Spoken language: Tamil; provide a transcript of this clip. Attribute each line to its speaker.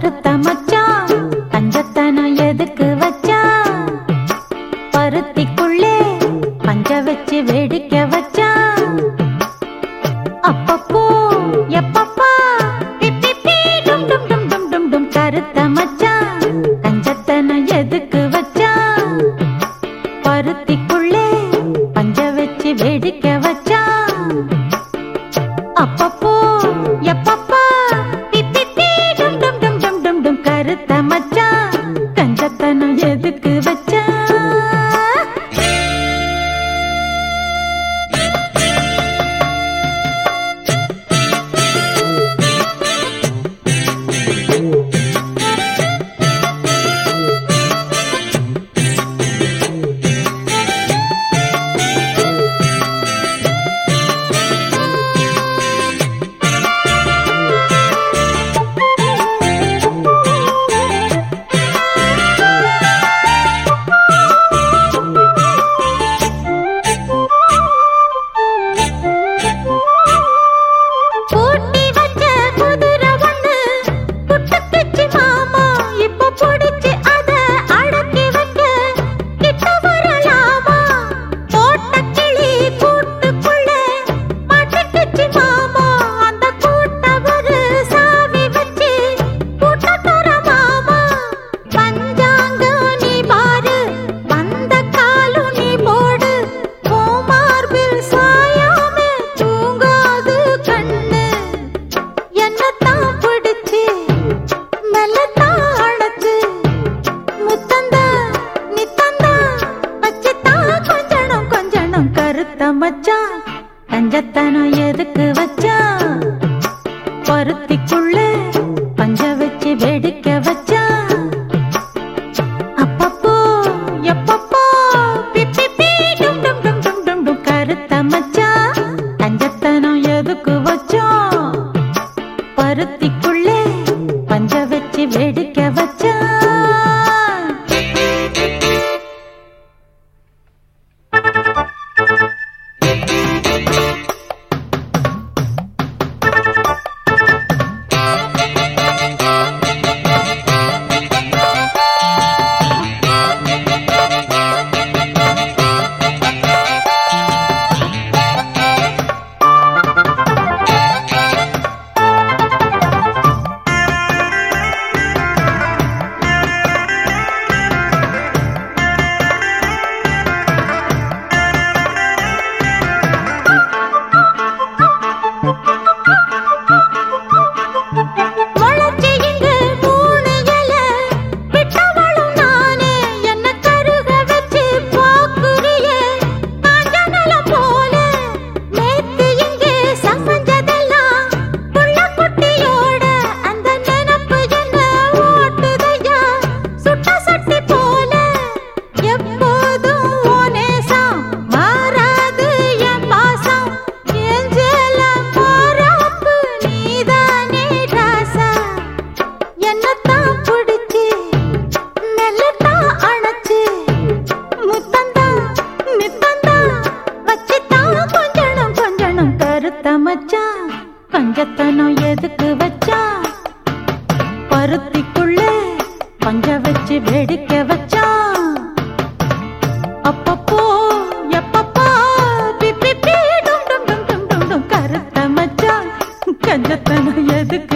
Speaker 1: கருத்த மச்சான் கஞ்சத்தனம் எதுக்கு வச்சான் பருத்திக்குள்ளே பஞ்ச வச்சு வேடிக்கை வச்சான் அப்பப்போ எப்பப்பா பிப்பி பீ டும் டும் டும் டும் டும் டும் கருத்த மச்சான் கஞ்சத்தனம் எதுக்கு வச்சான் பருத்திக்குள்ளே பஞ்ச வச்சு வேடிக்கை வச்சான் அப்பப்போ எப்பப்பா பிப்பி பீ டும் டும் டும் டும் டும் டும் கருத்த மச்சான் கஞ்சத்தனம் எதுக்கு வச்சான் பூட்டி வச்ச குதிரை ஒண்ணு புட்டுக்குச்சு மாமா இப்ப புடிச்சு அத அடக்கி வைக்க கிட்ட வரலாமா போட்ட கிளி கூட்டுக்குள்ள மாட்டிக்கிச்சு மாமா அந்த கூட்ட ஒரு சாவி வச்சு கூட்ட தர மாமா பஞ்சாங்கம் நீ பாரு வந்த காலும் நீ போடு பூமார்பில் சாயாம தூங்காது கண்ணு என்னத்தான் பிடிச்சு மெல்லத்தான் அடைச்சு முத்தந்தா நித்தந்தா வச்சுத்தான் கொஞ்சணும் கொஞ்சணும் கருத்த மச்சான் கஞ்சத்தனம் எதுக்கு வச்சான் பருத்திக்குள்ள பஞ்ச வச்சு வேடிக்கை வச்சான் அப்பப்போ எப்பப்போ பிப்பி பீ டும் டும் டும் டும் டும் டும் கருத்த மச்சான் கஞ்சத்தனம் எதுக்கு வச்சோம் பருத்திக்குள்ளே பஞ்ச வச்சு வேடிக்கை வச்சான் முளைச்சு இங்கு மூணு இலை, விட்டவளும் நானே, என்னை கருக வச்சு பார்க்குறியே, காஞ்ச நிலம் போல. நேத்து இங்கே சமைஞ்சதெல்லாம் புள்ள குட்டியோட, அந்த நினப்பு என்ன ஓட்டுதையா, சுட்ட சட்டி போல. எப்போதும் உன் நேசம், மாறாது என் பாசம். என் ஜெல போறாப்பு நீதானே ராசா என்னத்தான் பிடிச்சு மெல்லத்தான் அணைச்சு முத்தந்தா நித்தந்தா வச்சுத்தான் கொஞ்சணும் கொஞ்சணும் கருத்த மச்சான் பஞ்சத்தனம் எதுக்கு வச்சான் பருத்திக்குள்ள பஞ்ச வச்சு வேடிக்கை வச்சான் அப்பப்போ எப்பப்போ பிப்பி பீ டும் டும் டும் டும் டும் டும் கருத்த மச்சான் கஞ்சத்தனம் எதுக்கு